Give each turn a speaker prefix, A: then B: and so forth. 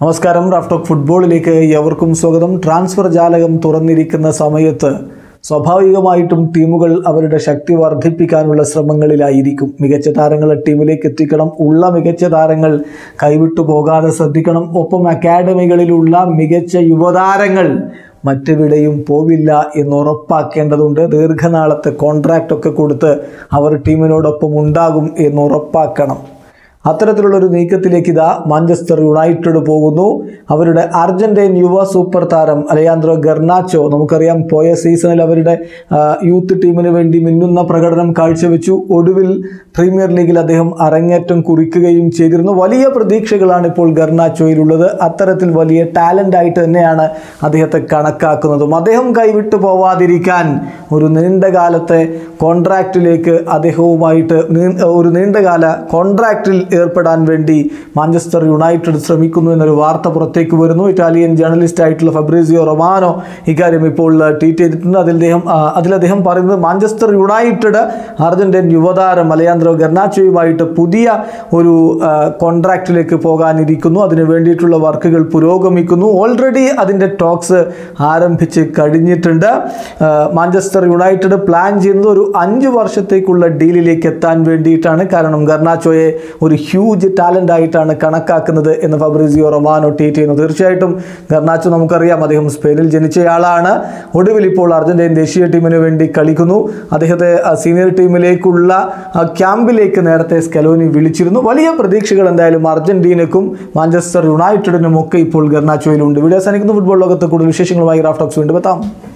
A: നമസ്കാരം റാഫ്റ്റോക്ക് ഫുട്ബോളിലേക്ക് എവർക്കും സ്വാഗതം ട്രാൻസ്ഫർ ജാലകം തുറന്നിരിക്കുന്ന സമയത്ത് സ്വാഭാവികമായിട്ടും ടീമുകൾ അവരുടെ ശക്തി വർദ്ധിപ്പിക്കാനുള്ള ശ്രമങ്ങളിലായിരിക്കും മികച്ച താരങ്ങളെ ടീമിലേക്ക് എത്തിക്കണം ഉള്ള മികച്ച താരങ്ങൾ കൈവിട്ടു പോകാതെ ശ്രദ്ധിക്കണം ഒപ്പം അക്കാഡമികളിലുള്ള മികച്ച യുവതാരങ്ങൾ മറ്റെവിടെയും പോവില്ല എന്ന് ഉറപ്പാക്കേണ്ടതുണ്ട് ദീർഘനാളത്തെ കോൺട്രാക്റ്റ് ഒക്കെ കൊടുത്ത് അവർ ടീമിനോടൊപ്പം ഉണ്ടാകും എന്ന് ഉറപ്പാക്കണം അത്തരത്തിലുള്ളൊരു നീക്കത്തിലേക്ക് ഇതാ മാഞ്ചസ്റ്റർ യുണൈറ്റഡ് പോകുന്നു അവരുടെ അർജന്റീൻ യുവ സൂപ്പർ താരം അലയാന്ത്രോ ഗർണാച്ചോ നമുക്കറിയാം പോയ സീസണിൽ അവരുടെ ആ, യൂത്ത് ടീമിന് വേണ്ടി മിന്നുന്ന പ്രകടനം കാഴ്ചവെച്ചു ഒടുവിൽ പ്രീമിയർ ലീഗിൽ അദ്ദേഹം അരങ്ങേറ്റം കുറിക്കുകയും ചെയ്തിരുന്നു വലിയ പ്രതീക്ഷകളാണ് ഇപ്പോൾ ഗർണാച്ചോയിലുള്ളത് അത്തരത്തിൽ വലിയ ടാലൻ്റ് ആയിട്ട് തന്നെയാണ് അദ്ദേഹത്തെ കണക്കാക്കുന്നതും അദ്ദേഹം കൈവിട്ടു പോവാതിരിക്കാൻ ഒരു നീണ്ടകാലത്തെ കോൺട്രാക്റ്റിലേക്ക് അദ്ദേഹവുമായിട്ട് നീ- ഒരു നീണ്ടകാല കോൺട്രാക്റ്റിൽ ഏർപ്പെടാൻ വേണ്ടി മാഞ്ചസ്റ്റർ യുണൈറ്റഡ് ശ്രമിക്കുന്നു എന്നൊരു വാർത്ത പുറത്തേക്ക് വരുന്നു ഇറ്റാലിയൻ ജേർണലിസ്റ്റ് ആയിട്ടുള്ള ഫബ്രീസിയോ റൊമാനോ ഇക്കാര്യം ഇപ്പോൾ ആ, ട്വീറ്റ് ചെയ്തിട്ടുണ്ട് അതിൽ അദ്ദേഹം ആ, അതിൽ അദ്ദേഹം പറയുന്നത് മാഞ്ചസ്റ്റർ യുണൈറ്റഡ് അർജന്റീൻ യുവതാരം അലയാന്ത്രോ ഗർണാച്ചോയുമായിട്ട് പുതിയ ഒരു ആ, കോൺട്രാക്റ്റിലേക്ക് പോകാനിരിക്കുന്നു അതിന് വേണ്ടിയിട്ടുള്ള വർക്കുകൾ പുരോഗമിക്കുന്നു ഓൾറെഡി അതിൻ്റെ ടോക്സ് ആരംഭിച്ച് കഴിഞ്ഞിട്ടുണ്ട് ആ, മാഞ്ചസ്റ്റർ യുണൈറ്റഡ് പ്ലാൻ ചെയ്യുന്നത് ഒരു അഞ്ച് വർഷത്തേക്കുള്ള ഡീലിലേക്ക് എത്താൻ വേണ്ടിയിട്ടാണ് കാരണം ഗർണാച്ചോയെ ഒരു ഹ്യൂജ് ടാലൻ്റ് ആയിട്ടാണ് കണക്കാക്കുന്നത് എന്ന് ഫബ്രിസിയോ റൊമാനോ ട്വീറ്റ് ചെയ്യുന്നു തീർച്ചയായിട്ടും ഗർണാച്ചോ നമുക്കറിയാം അദ്ദേഹം സ്പെയിനിൽ ജനിച്ചയാളാണ് ഒടുവിൽ ഇപ്പോൾ അർജന്റീൻ ദേശീയ ടീമിന് വേണ്ടി കളിക്കുന്നു അദ്ദേഹത്തെ ആ, സീനിയർ ടീമിലേക്കുള്ള ആ, ക്യാമ്പിലേക്ക് നേരത്തെ സ്കലോനി വിളിച്ചിരുന്നു വലിയ പ്രതീക്ഷകൾ എന്തായാലും അർജന്റീനക്കും മാഞ്ചസ്റ്റർ യുണൈറ്റഡിനും ഒക്കെ ഇപ്പോൾ ഗർണാച്ചോയിലുണ്ട് വീഡിയോ അവസാനിക്കുന്ന ഫുട്ബോൾ ലോകത്ത് കൂടുതൽ വിശേഷങ്ങളുമായി റാഫ്റ്റോക്സ് വീണ്ടും എത്താം